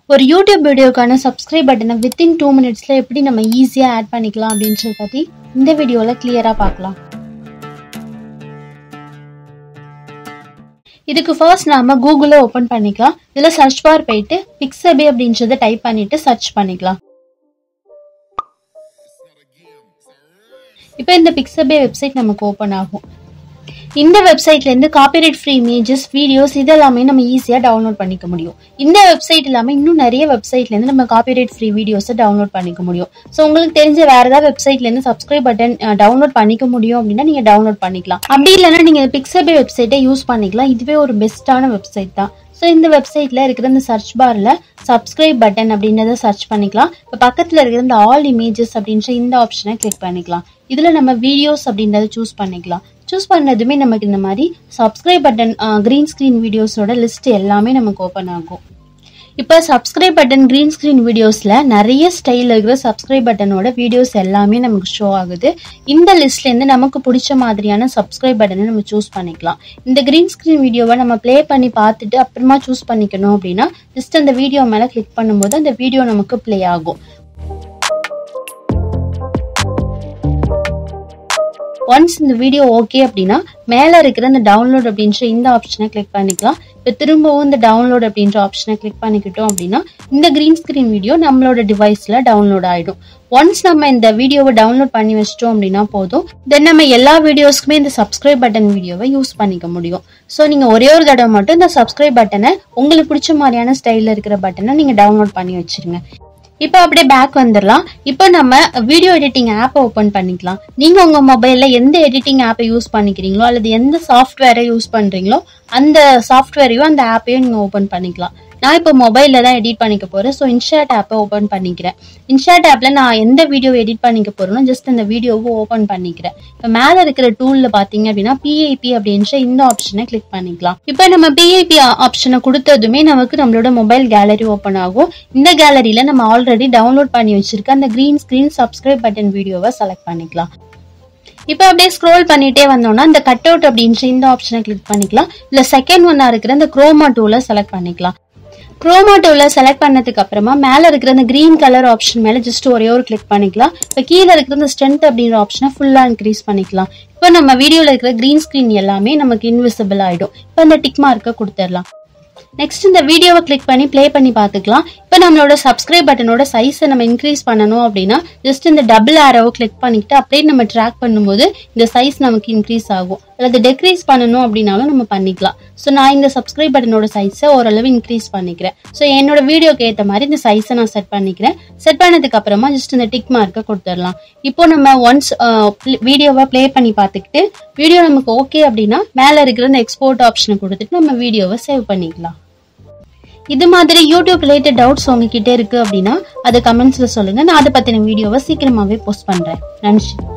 ஒரு யூடியூப் வீடியோக்கான சப்ஸ்கிரைப் பட்டனை வித்தின் டூ மினிட்ஸில் எப்படி நம்ம ஈஸியாக ஆட் பண்ணிக்கலாம் அப்படின்றத பற்றி இந்த வீடியோவில் கிளியராக பார்க்கலாம் இதுக்கு ஃபர்ஸ்ட் நாம கூகுளை ஓப்பன் பண்ணிக்கலாம் இதில் சர்ச் பார் போயிட்டு பிக்சபே அப்படின்றத டைப் பண்ணிட்டு சர்ச் பண்ணிக்கலாம் இப்போ இந்த பிக்சபே வெப்சைட் நமக்கு ஓப்பன் ஆகும் இந்த வெப்சைட்லேருந்து காப்பிரைட் ஃப்ரீ இமேஜஸ் வீடியோஸ் இதெல்லாமே நம்ம ஈஸியாக டவுன்லோட் பண்ணிக்க முடியும் இந்த வெப்சைட் இல்லாமல் இன்னும் நிறைய வெப்சைட்லேருந்து நம்ம காப்பிரைட் ஃப்ரீ வீடியோஸை டவுன்லோட் பண்ணிக்க முடியும் ஸோ உங்களுக்கு தெரிஞ்ச வேறு ஏதாவது வெப்சைட்லேருந்து சப்ஸ்கிரைப் பட்டன் டவுன்லோட் பண்ணிக்க முடியும் அப்படின்னா நீங்கள் டவுன்லோட் பண்ணிக்கலாம் அப்படி இல்லைன்னா நீங்கள் பிக்சபே வெப்சைட்டை யூஸ் பண்ணிக்கலாம் இதுவே ஒரு பெஸ்ட்டான வெப்சைட் தான் ஸோ இந்த வெப்சைட்டில் இருக்கிற இந்த சர்ச் பாரில் சப்ஸ்கிரைப் பட்டன் அப்படின்றத சர்ச் பண்ணிக்கலாம் இப்போ பக்கத்தில் இருக்கிற இந்த ஆல் இமேஜஸ் அப்படின்ற இந்த ஆப்ஷனை கிளிக் பண்ணிக்கலாம் இதில் நம்ம வீடியோஸ் அப்படின்றத சூஸ் பண்ணிக்கலாம் சூஸ் பண்ணதுமே நமக்கு இந்த மாதிரி சப்ஸ்கிரைப் பட்டன் க்ரீன் ஸ்க்ரீன் வீடியோஸோட லிஸ்ட் எல்லாமே நமக்கு ஓப்பன் ஆகும் இப்போ சப்ஸ்கிரைப் பட்டன் க்ரீன் ஸ்க்ரீன் வீடியோஸில் நிறைய ஸ்டைலில் இருக்கிற சப்ஸ்கிரைப் பட்டனோட வீடியோஸ் எல்லாமே நமக்கு ஷோ ஆகுது இந்த லிஸ்ட்லேருந்து நமக்கு பிடிச்ச மாதிரியான சப்ஸ்கிரைப் பட்டனை நம்ம சூஸ் பண்ணிக்கலாம் இந்த க்ரீன் ஸ்க்ரீன் வீடியோவை நம்ம ப்ளே பண்ணி பார்த்துட்டு அப்புறமா சூஸ் பண்ணிக்கணும் அப்படின்னா ஜஸ்ட் அந்த வீடியோ மேலே கிளிக் பண்ணும்போது அந்த வீடியோ நமக்கு ப்ளே ஆகும் ஒன்ஸ் இந்த வீடியோ ஓகே அப்படின்னா மேலே இருக்கிற இந்த டவுன்லோட் அப்படின்ற இந்த ஆப்ஷனை கிளிக் பண்ணிக்கலாம் இப்போ திரும்பவும் இந்த டவுன்லோட் அப்படின்ற ஆப்ஷனை கிளிக் பண்ணிக்கிட்டோம் அப்படின்னா இந்த க்ரீன் ஸ்க்ரீன் வீடியோ நம்மளோட டிவைஸில் டவுன்லோட் ஆகிடும் ஒன்ஸ் நம்ம இந்த வீடியோவை டவுன்லோட் பண்ணி வச்சிட்டோம் அப்படின்னா போதும் தென் நம்ம எல்லா வீடியோஸ்க்குமே இந்த சப்ஸ்கிரைப் பட்டன் வீடியோவை யூஸ் பண்ணிக்க முடியும் ஸோ நீங்கள் ஒரே ஒரு தடவை மட்டும் இந்த சப்ஸ்கிரைப் பட்டனை உங்களுக்கு பிடிச்ச மாதிரியான ஸ்டைலில் இருக்கிற பட்டனை நீங்கள் டவுன்லோட் பண்ணி வச்சிருங்க இப்போ அப்படியே பேக் வந்துடலாம் இப்போ நம்ம வீடியோ எடிட்டிங் ஆப்பை ஓப்பன் பண்ணிக்கலாம் நீங்கள் உங்கள் மொபைலில் எந்த எடிட்டிங் ஆப்பை யூஸ் பண்ணிக்கிறீங்களோ அல்லது எந்த சாஃப்ட்வேரை யூஸ் பண்ணுறீங்களோ அந்த சாஃப்ட்வேரையும் அந்த ஆப்பையும் நீங்கள் ஓப்பன் பண்ணிக்கலாம் நான் இப்போ மொபைலில் தான் எடிட் பண்ணிக்க போகிறேன் ஸோ இன்ஷாட் ஆப்பை ஓப்பன் பண்ணிக்கிறேன் இன்ஷாட் ஆப்பில் நான் எந்த வீடியோ எடிட் பண்ணிக்க போகிறேனோ ஜஸ்ட் அந்த வீடியோவை ஓப்பன் பண்ணிக்கிறேன் இப்போ மேலே இருக்கிற டூலில் பார்த்தீங்க அப்படின்னா பிஐபி அப்படின்ற இந்த ஆப்ஷனை கிளிக் பண்ணிக்கலாம் இப்போ நம்ம பிஐபி ஆப்ஷனை கொடுத்ததுமே நமக்கு நம்மளோட மொபைல் கேலரி ஓப்பன் ஆகும் இந்த கேலரியில் நம்ம ஆல்ரெடி டவுன்லோட் பண்ணி வச்சிருக்க அந்த க்ரீன் ஸ்க்ரீன் சப்ஸ்கிரைப் பட்டன் வீடியோவை செலக்ட் பண்ணிக்கலாம் இப்போ அப்படியே ஸ்க்ரோல் பண்ணிட்டே வந்தோம்னா இந்த கட் அவுட் அப்படின்ற இந்த ஆப்ஷனை கிளிக் பண்ணிக்கலாம் இல்லை செகண்ட் ஒன்னா இருக்கிற இந்த குரோமா டூல செலக்ட் பண்ணிக்கலாம் குரோமா டூல செலக்ட் பண்ணதுக்கு அப்புறமா மேல இருக்கிற இந்த கிரீன் கலர் ஆப்ஷன் மேல ஜஸ்ட் ஒரே ஒரு கிளிக் பண்ணிக்கலாம் இப்போ கீழே இருக்கிற இந்த ஸ்ட்ரென்த் அப்படிங்கிற ஆப்ஷனை ஃபுல்லா இன்க்ரீஸ் பண்ணிக்கலாம் இப்போ நம்ம வீடியோல இருக்கிற கிரீன் ஸ்கிரீன் எல்லாமே நமக்கு இன்விசிபிள் ஆயிடும் இப்போ இந்த டிக் மார்க்கை கொடுத்துடலாம் நெக்ஸ்ட் இந்த வீடியோவை கிளிக் பண்ணி ப்ளே பண்ணி பார்த்துக்கலாம் இப்போ நம்மளோட சப்ஸ்கிரைப் பட்டனோட சைஸை நம்ம இன்க்ரீஸ் பண்ணணும் அப்படின்னா ஜஸ்ட் இந்த டபுள் ஆரோவை கிளிக் பண்ணிக்கிட்டு அப்படியே நம்ம ட்ராக் பண்ணும்போது இந்த சைஸ் நமக்கு இன்க்ரீஸ் ஆகும் அல்லது டெக்ரீஸ் பண்ணணும் அப்படின்னாலும் நம்ம பண்ணிக்கலாம் ஸோ நான் இந்த சப்ஸ்கிரைப் பட்டனோட சைஸை ஓரளவு இன்க்ரீஸ் பண்ணிக்கிறேன் ஸோ என்னோட வீடியோக்கு ஏற்ற மாதிரி இந்த சைஸை நான் செட் பண்ணிக்கிறேன் செட் பண்ணதுக்கு அப்புறமா ஜஸ்ட் இந்த டிக் மார்க்கை கொடுத்துடலாம் இப்போ நம்ம ஒன்ஸ் வீடியோவை ப்ளே பண்ணி பார்த்துக்கிட்டு வீடியோ நமக்கு ஓகே அப்படின்னா மேலே இருக்கிற இந்த எக்ஸ்போர்ட் ஆப்ஷனை கொடுத்துட்டு நம்ம வீடியோவை சேவ் பண்ணிக்கலாம் இது மாதிரி யூடியூப் ரிலேட்டட் டவுட்ஸ் உங்ககிட்ட இருக்கு அப்படின்னா அதை கமெண்ட்ஸ்ல சொல்லுங்க நான் அதை பத்தின வீடியோவை சீக்கிரமாவே போஸ்ட் பண்றேன் நன்றி